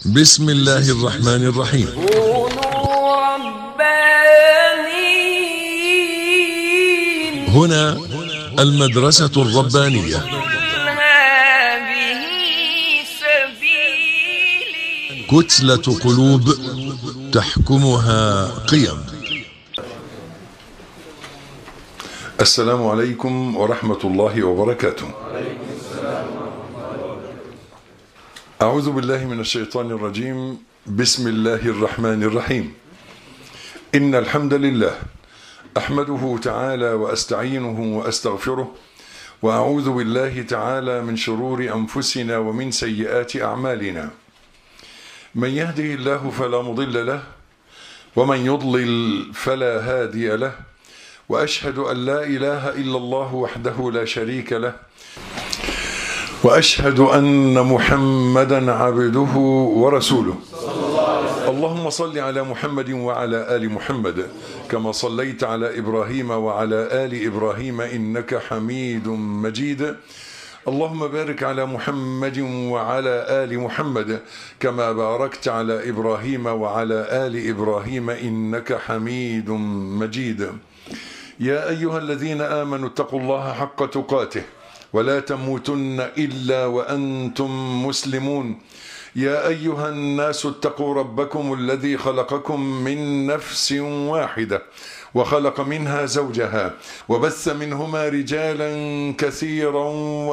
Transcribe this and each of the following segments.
بسم الله الرحمن الرحيم كونوا ربانيين هنا المدرسة الربانية قل هذه سبيلي كتلة قلوب تحكمها قيم السلام عليكم ورحمة الله وبركاته أعوذ بالله من الشيطان الرجيم بسم الله الرحمن الرحيم إن الحمد لله أحمده تعالى وأستعينه وأستغفره وأعوذ بالله تعالى من شرور أنفسنا ومن سيئات أعمالنا من يهده الله فلا مضل له ومن يضلل فلا هادي له واشهد ان لا اله الا الله وحده لا شريك له واشهد ان محمدا عبده ورسوله اللهم صل على محمد وعلى ال محمد كما صليت على ابراهيم وعلى ال ابراهيم انك حميد مجيد اللهم بارك على محمد وعلى ال محمد كما باركت على ابراهيم وعلى ال ابراهيم انك حميد مجيد يا ايها الذين امنوا اتقوا الله حق تقاته ولا تموتن الا وانتم مسلمون يا ايها الناس اتقوا ربكم الذي خلقكم من نفس واحده وخلق منها زوجها وبث منهما رجالا كثيرا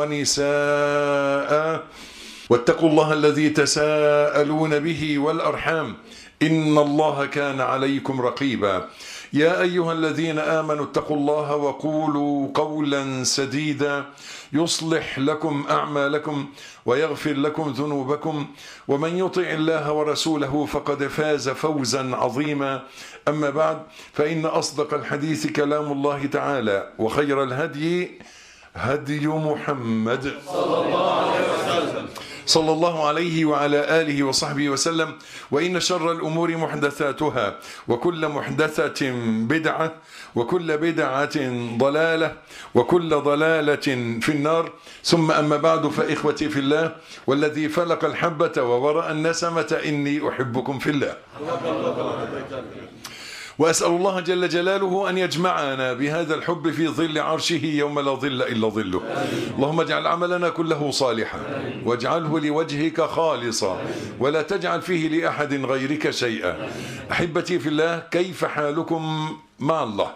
ونساء واتقوا الله الذي تساءلون به والارحام ان الله كان عليكم رقيبا يا ايها الذين امنوا اتقوا الله وقولوا قولا سديدا يصلح لكم اعمالكم ويغفر لكم ذنوبكم ومن يطع الله ورسوله فقد فاز فوزا عظيما اما بعد فان اصدق الحديث كلام الله تعالى وخير الهدي هدي محمد صلى الله عليه وعلى آله وصحبه وسلم وإن شر الأمور محدثاتها وكل محدثة بدعة وكل بدعة ضلالة وكل ضلالة في النار ثم أما بعد فإخوتي في الله والذي فلق الحبة وورأ النسمة إني أحبكم في الله وأسأل الله جل جلاله أن يجمعنا بهذا الحب في ظل عرشه يوم لا ظل إلا ظله اللهم اجعل عملنا كله صالحا واجعله لوجهك خالصا ولا تجعل فيه لأحد غيرك شيئا أحبتي في الله كيف حالكم مع الله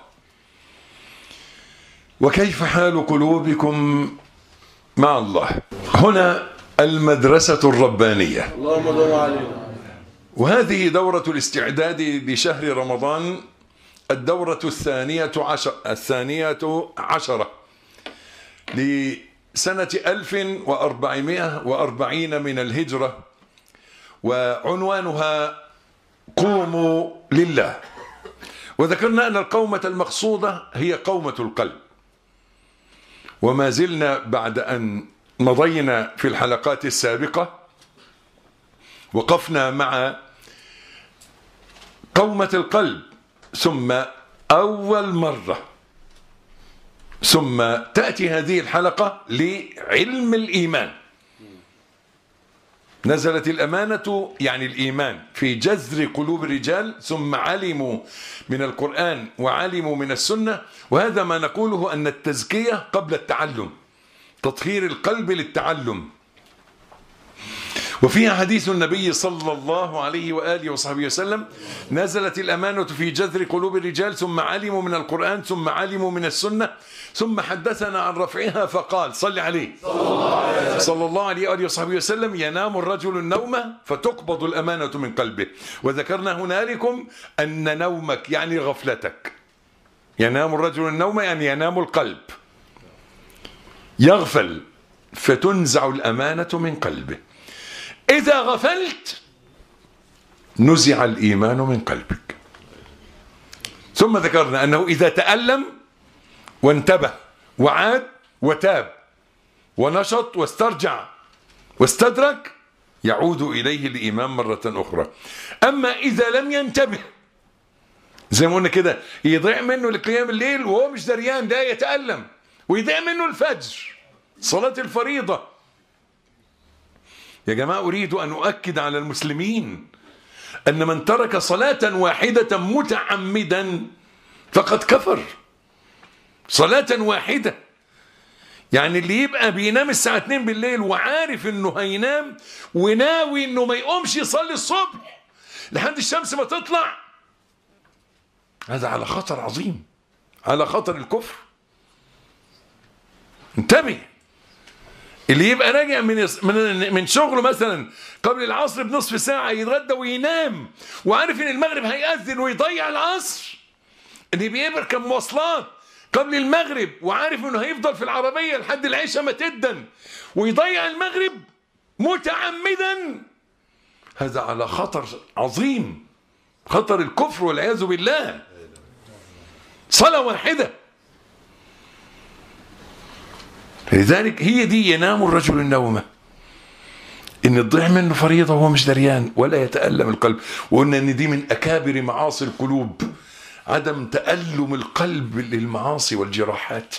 وكيف حال قلوبكم مع الله هنا المدرسة الربانية اللهم دم علينا وهذه دورة الاستعداد لشهر رمضان الدورة الثانية عشر الثانية عشرة لسنة 1440 من الهجرة وعنوانها قوموا لله وذكرنا أن القومة المقصودة هي قومة القلب وما زلنا بعد أن مضينا في الحلقات السابقة وقفنا مع قومة القلب ثم أول مرة ثم تأتي هذه الحلقة لعلم الإيمان نزلت الأمانة يعني الإيمان في جذر قلوب الرجال ثم علموا من القرآن وعلموا من السنة وهذا ما نقوله أن التزكية قبل التعلم تطهير القلب للتعلم وفيها حديث النبي صلى الله عليه وآله وصحبه وسلم نزلت الأمانة في جذر قلوب الرجال ثم علموا من القرآن ثم علموا من السنة ثم حدثنا عن رفعها فقال صل عليه صلى الله عليه وآله وصحبه وسلم ينام الرجل النوم فتقبض الأمانة من قلبه وذكرنا هنالكم أن نومك يعني غفلتك ينام الرجل النوم يعني ينام القلب يغفل فتنزع الأمانة من قلبه إذا غفلت نزع الإيمان من قلبك ثم ذكرنا أنه إذا تألم وانتبه وعاد وتاب ونشط واسترجع واستدرك يعود إليه الإيمان مرة أخرى أما إذا لم ينتبه زي ما قلنا كده يضيع منه لقيام الليل وهو مش دريان ده يتألم ويضيع منه الفجر صلاة الفريضة يا جماعة أريد أن أؤكد على المسلمين أن من ترك صلاة واحدة متعمدا فقد كفر صلاة واحدة يعني اللي يبقى بينام الساعة 2 بالليل وعارف انه هينام وناوي انه ما يقومش يصلي الصبح لحد الشمس ما تطلع هذا على خطر عظيم على خطر الكفر انتبه اللي يبقى راجع من من من شغله مثلا قبل العصر بنصف ساعة يتغدى وينام وعارف ان المغرب هيأذن ويضيع العصر اللي بيركب مواصلات قبل المغرب وعارف انه هيفضل في العربية لحد العشاء ما تدن ويضيع المغرب متعمدا هذا على خطر عظيم خطر الكفر والعياذ بالله صلاة واحدة لذلك هي دي ينام الرجل النومة ان تضيع منه فريضة وهو مش دريان ولا يتألم القلب وقلنا ان دي من اكابر معاصي القلوب عدم تألم القلب للمعاصي والجراحات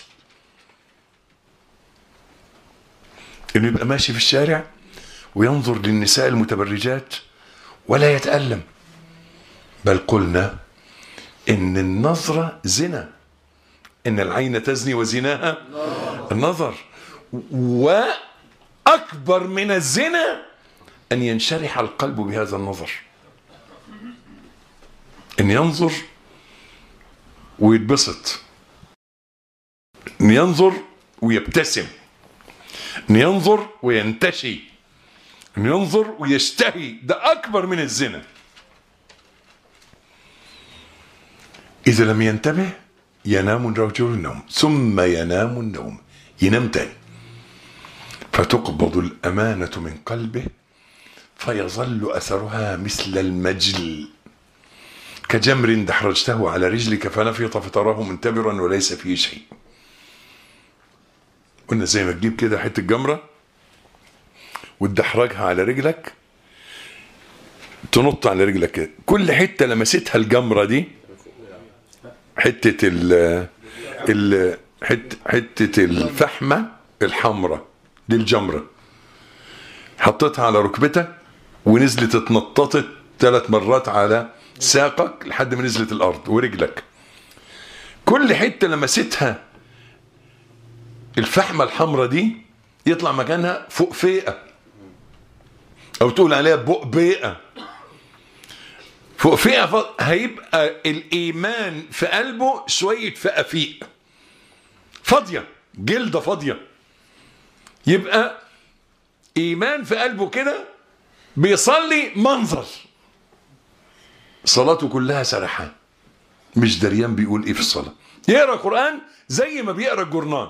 انه يبقى ماشي في الشارع وينظر للنساء المتبرجات ولا يتألم بل قلنا ان النظرة زنا ان العين تزني وزناها النظر واكبر من الزنا ان ينشرح القلب بهذا النظر ان ينظر ويتبسط ان ينظر ويبتسم ان ينظر وينتشي ان ينظر ويشتهي ده اكبر من الزنا اذا لم ينتبه ينام الرجل النوم ثم ينام النوم ينام تاني فتقبض الأمانة من قلبه فيظل أثرها مثل المجل كجمر دحرجته على رجلك فنفط فتراه منتبرا وليس فيه شيء قلنا زي ما تجيب كده حتة جمرة وتدحرجها على رجلك تنط على رجلك كده كل حتة لمستها الجمرة دي حتة ال ال حت حتة الفحمة الحمراء دي الجمرة حطيتها على ركبتك ونزلت اتنططت ثلاث مرات على ساقك لحد ما نزلت الأرض ورجلك كل حتة لمستها الفحمة الحمراء دي يطلع مكانها فوق فيقة أو تقول عليها بؤبيئة فوق فئة ف... هيبقى الإيمان في قلبه شوية فقفيق فاضية جلدة فاضية يبقى إيمان في قلبه كده بيصلي منظر صلاته كلها سرحان مش دريان بيقول ايه في الصلاة يقرأ قرآن زي ما بيقرأ الجورنان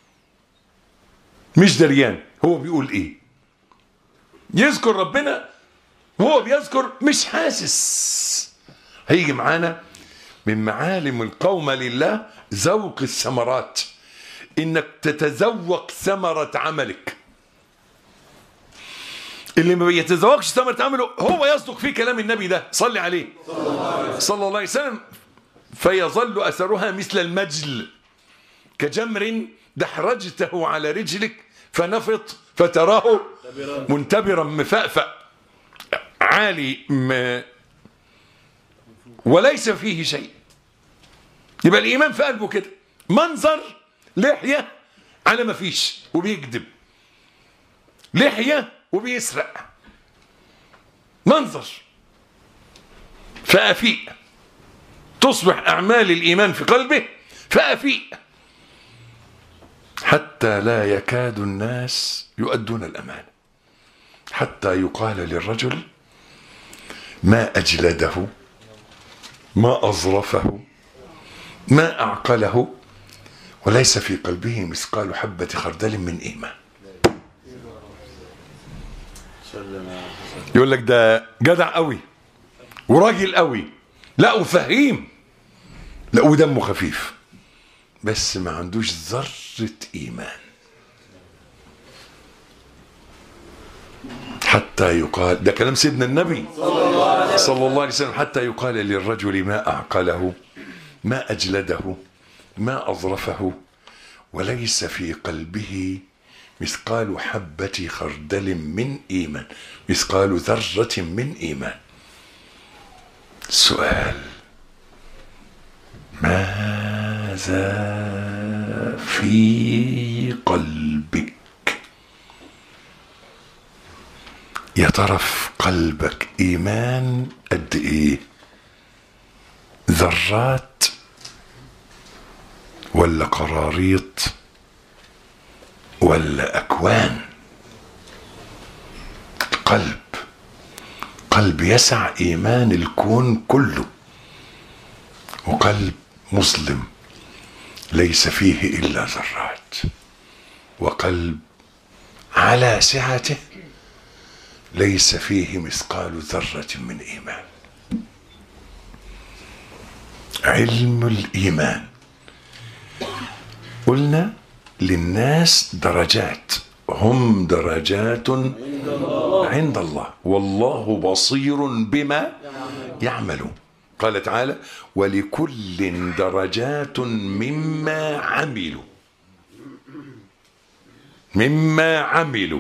مش دريان هو بيقول ايه يذكر ربنا هو بيذكر مش حاسس هيجي معانا من معالم القوم لله ذوق الثمرات انك تتذوق ثمرة عملك اللي ما بيتذوقش ثمرة عمله هو يصدق فيه كلام النبي ده صلي عليه صلى الله عليه وسلم فيظل اثرها مثل المجل كجمر دحرجته على رجلك فنفط فتراه منتبرا مفأفأ عالي ما وليس فيه شيء يبقى الإيمان في قلبه كده منظر لحية على ما فيش وبيكذب لحية وبيسرق منظر فأفيء تصبح أعمال الإيمان في قلبه فأفيء حتى لا يكاد الناس يؤدون الأمانة حتى يقال للرجل ما أجلده ما أظرفه ما أعقله وليس في قلبه مثقال حبة خردل من إيمان يقول لك ده جدع قوي وراجل قوي لا وفهيم لا ودمه خفيف بس ما عندوش ذرة إيمان حتى يقال ده كلام سيدنا النبي صلى الله عليه وسلم حتى يقال للرجل ما أعقله ما أجلده ما أظرفه وليس في قلبه مثقال حبة خردل من إيمان مثقال ذرة من إيمان سؤال ماذا في قلبك يا ترى في قلبك إيمان قد إيه ذرات ولا قراريط ولا أكوان قلب قلب يسع إيمان الكون كله وقلب مظلم ليس فيه إلا ذرات وقلب على سعته ليس فيه مثقال ذرة من إيمان علم الإيمان قلنا للناس درجات هم درجات عند الله والله بصير بما يعملون قال تعالى ولكل درجات مما عملوا مما عملوا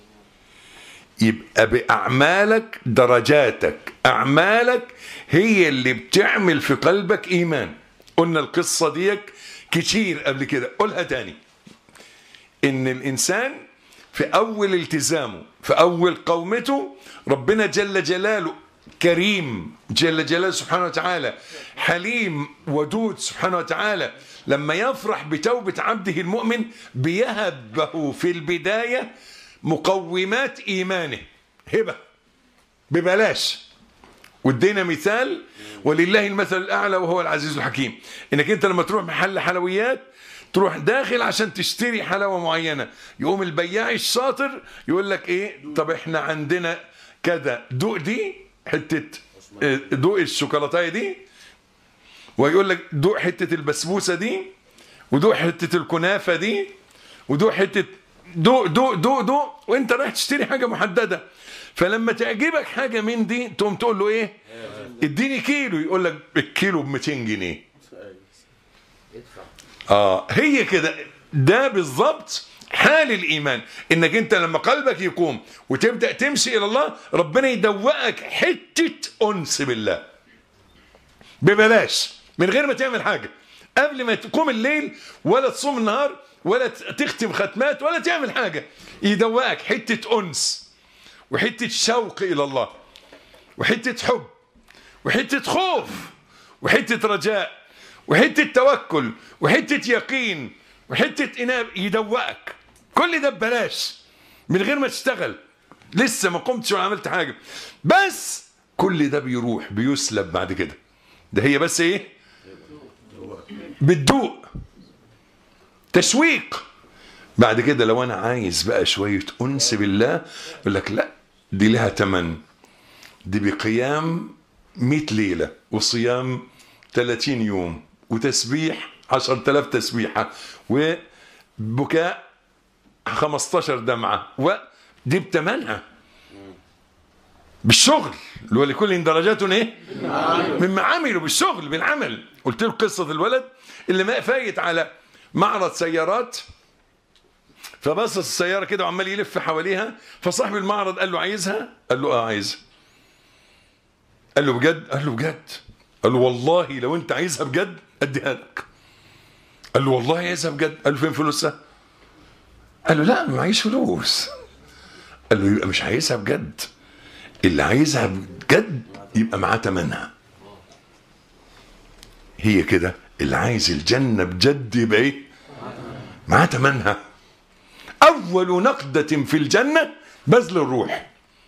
يبقى بأعمالك درجاتك أعمالك هي اللي بتعمل في قلبك إيمان قلنا القصة ديك كتير قبل كده قولها تاني إن الإنسان في أول التزامه في أول قومته ربنا جل جلاله كريم جل جلاله سبحانه وتعالى حليم ودود سبحانه وتعالى لما يفرح بتوبة عبده المؤمن بيهبه في البداية مقومات إيمانه هبة ببلاش وادينا مثال ولله المثل الأعلى وهو العزيز الحكيم إنك أنت لما تروح محل حلويات تروح داخل عشان تشتري حلاوة معينة يقوم البياع الشاطر يقول لك إيه طب إحنا عندنا كذا دوق دي حتة آه، دوق الشوكولاتاية دي ويقول لك دوق حتة البسبوسة دي ودوق حتة الكنافة دي ودوق حتة دوق دوق دوق دوق وانت رايح تشتري حاجة محددة فلما تعجبك حاجة من دي تقوم تقول له ايه اديني كيلو يقول لك الكيلو ب 200 جنيه اه هي كده ده بالظبط حال الايمان انك انت لما قلبك يقوم وتبدا تمشي الى الله ربنا يدوقك حته انس بالله ببلاش من غير ما تعمل حاجه قبل ما تقوم الليل ولا تصوم النهار ولا تختم ختمات ولا تعمل حاجه يدوقك حته انس وحته شوق الى الله وحته حب وحته خوف وحته رجاء وحته توكل وحته يقين وحته اناب يدوقك كل ده ببلاش من غير ما تشتغل لسه ما قمتش ولا عملت حاجه بس كل ده بيروح بيسلب بعد كده ده هي بس ايه بتدوق تشويق بعد كده لو انا عايز بقى شويه انس بالله يقول لك لا دي لها تمن دي بقيام 100 ليله وصيام 30 يوم وتسبيح 10000 تسبيحه وبكاء 15 دمعه ودي بتمنها بالشغل اللي هو لكل درجات ايه؟ مما عملوا بالشغل بالعمل قلت له قصه الولد اللي ما فايت على معرض سيارات فبص السياره كده وعمال يلف حواليها فصاحب المعرض قال له عايزها؟ قال له اه عايزها قال له بجد؟ قال له بجد قال له والله لو انت عايزها بجد اديها لك قال له والله عايزها بجد قال له فين فلوسها؟ قال له لا معيش فلوس قال له يبقى مش عايزها بجد اللي عايزها بجد يبقى معاه تمنها هي كده اللي عايز الجنة بجد يبقى ايه معاه تمنها أول نقدة في الجنة بذل الروح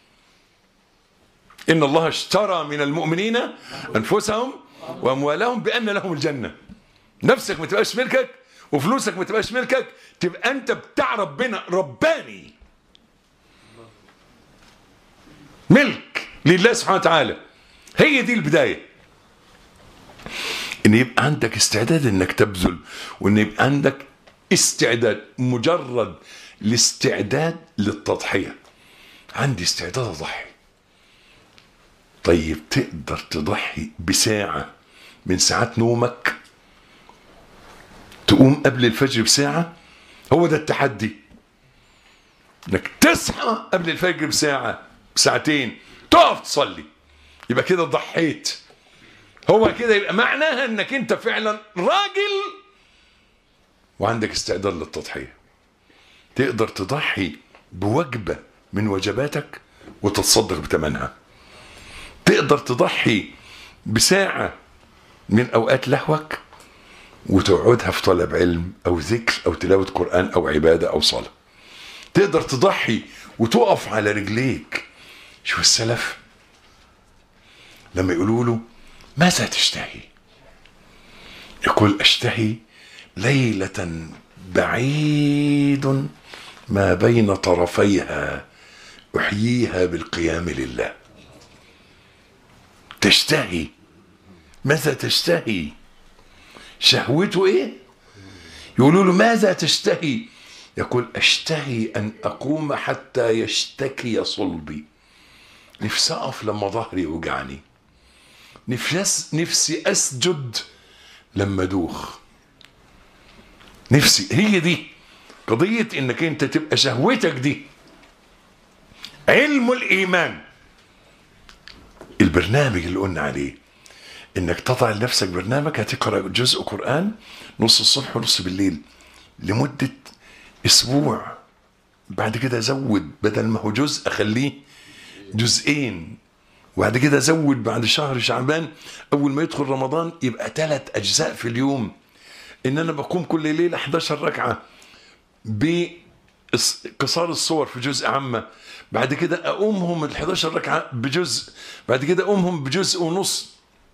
إن الله اشترى من المؤمنين أنفسهم وأموالهم بأن لهم الجنة نفسك ما تبقاش ملكك وفلوسك ما تبقاش ملكك تبقى أنت بتاع ربنا رباني ملك لله سبحانه وتعالى هي دي البداية ان يبقى عندك استعداد انك تبذل وان يبقى عندك استعداد مجرد الاستعداد للتضحية عندي استعداد اضحي طيب تقدر تضحي بساعة من ساعات نومك تقوم قبل الفجر بساعة هو ده التحدي انك تصحى قبل الفجر بساعة ساعتين تقف تصلي يبقى كده ضحيت هو كده يبقى معناها انك انت فعلا راجل وعندك استعداد للتضحية تقدر تضحي بوجبة من وجباتك وتتصدق بثمنها تقدر تضحي بساعة من أوقات لهوك وتقعدها في طلب علم أو ذكر أو تلاوة قرآن أو عبادة أو صلاة تقدر تضحي وتقف على رجليك شوف السلف لما يقولوا له ماذا تشتهي يقول اشتهي ليلة بعيد ما بين طرفيها احييها بالقيام لله تشتهي ماذا تشتهي شهوته ايه يقولوا له ماذا تشتهي يقول اشتهي ان اقوم حتى يشتكي صلبي نفسي اقف لما ظهري يوجعني نفسي نفسي اسجد لما ادوخ نفسي هي دي قضية انك انت تبقى شهوتك دي علم الايمان البرنامج اللي قلنا عليه انك تضع لنفسك برنامج هتقرا جزء قران نص الصبح ونص بالليل لمده اسبوع بعد كده زود بدل ما هو جزء اخليه جزئين وبعد كده زود بعد شهر شعبان اول ما يدخل رمضان يبقى ثلاث اجزاء في اليوم ان انا بقوم كل ليله 11 ركعه بقصار الصور في جزء عامه بعد كده اقومهم ال 11 ركعه بجزء بعد كده اقومهم بجزء ونص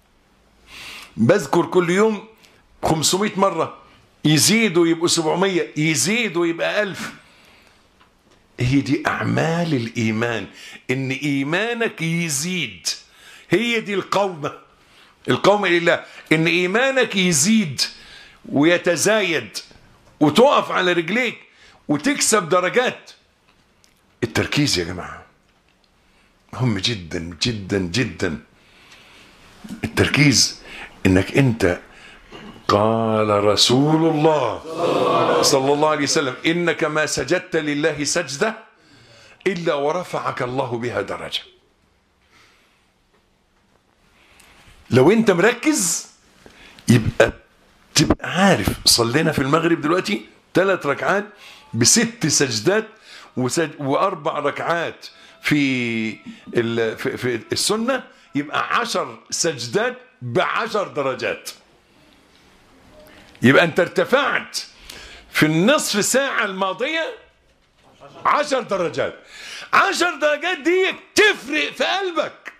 بذكر كل يوم 500 مرة يزيدوا يبقوا 700 يزيدوا يبقى 1000 هي دي أعمال الإيمان إن إيمانك يزيد هي دي القومة القومة لله إن إيمانك يزيد ويتزايد وتقف على رجليك وتكسب درجات التركيز يا جماعة مهم جدا جدا جدا التركيز انك انت قال رسول الله صلى الله عليه وسلم انك ما سجدت لله سجده الا ورفعك الله بها درجه لو انت مركز يبقى تبقى عارف صلينا في المغرب دلوقتي ثلاث ركعات بست سجدات وسج... واربع ركعات في ال... في, في السنه يبقى عشر سجدات بعشر درجات يبقى انت ارتفعت في النصف ساعة الماضية عشر درجات عشر درجات دي تفرق في قلبك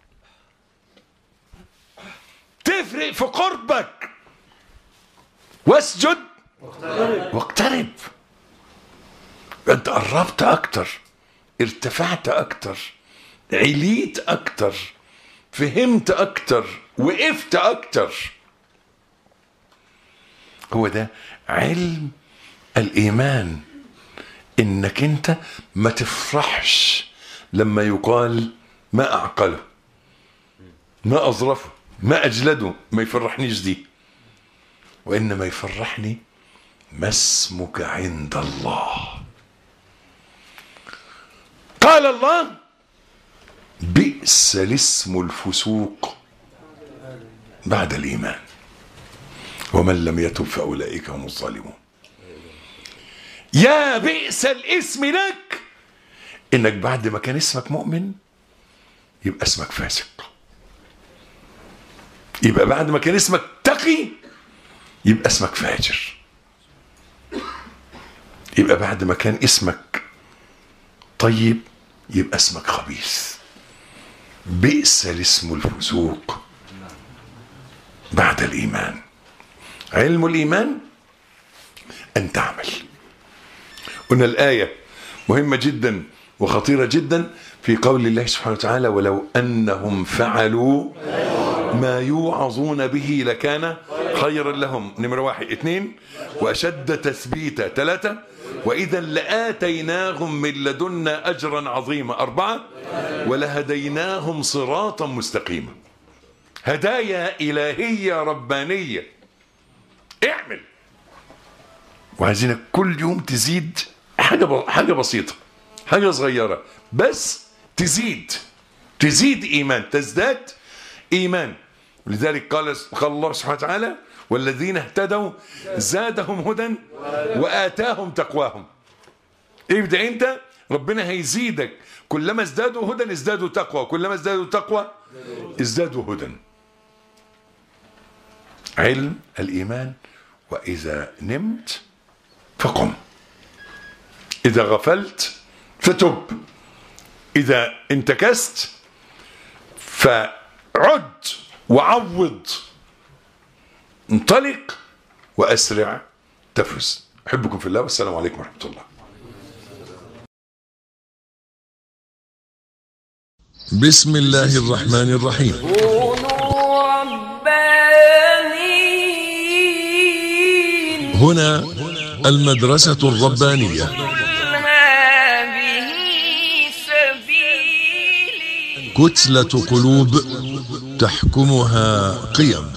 تفرق في قربك واسجد واقترب انت قربت اكتر ارتفعت اكتر عليت اكتر فهمت اكتر وقفت اكتر هو ده علم الايمان انك انت ما تفرحش لما يقال ما اعقله ما اظرفه ما اجلده ما يفرحنيش دي وانما يفرحني ما اسمك عند الله قال الله بئس الاسم الفسوق بعد الايمان ومن لم يتب فاولئك هم الظالمون يا بئس الاسم لك انك بعد ما كان اسمك مؤمن يبقى اسمك فاسق يبقى بعد ما كان اسمك تقي يبقى اسمك فاجر يبقى بعد ما كان اسمك طيب يبقى اسمك خبيث بئس الاسم الفسوق بعد الايمان علم الايمان ان تعمل قلنا الايه مهمه جدا وخطيره جدا في قول الله سبحانه وتعالى ولو انهم فعلوا ما يوعظون به لكان خيرا لهم نمرة واحد اثنين وأشد تثبيتا ثلاثة وإذا لآتيناهم من لدنا أجرا عظيما أربعة ولهديناهم صراطا مستقيما هدايا إلهية ربانية اعمل وعايزينك كل يوم تزيد حاجة حاجة بسيطة حاجة صغيرة بس تزيد تزيد إيمان تزداد إيمان لذلك قال قال الله سبحانه وتعالى والذين اهتدوا زادهم هدى وآتاهم تقواهم ابدأ انت ربنا هيزيدك كلما ازدادوا هدى ازدادوا تقوى كلما ازدادوا تقوى ازدادوا هدى علم الإيمان وإذا نمت فقم إذا غفلت فتب إذا انتكست فعد وعوض انطلق وأسرع تفز أحبكم في الله والسلام عليكم ورحمة الله بسم الله الرحمن الرحيم كونوا ربانيين هنا المدرسة الربانية قل هذه سبيلي كتلة قلوب تحكمها قيم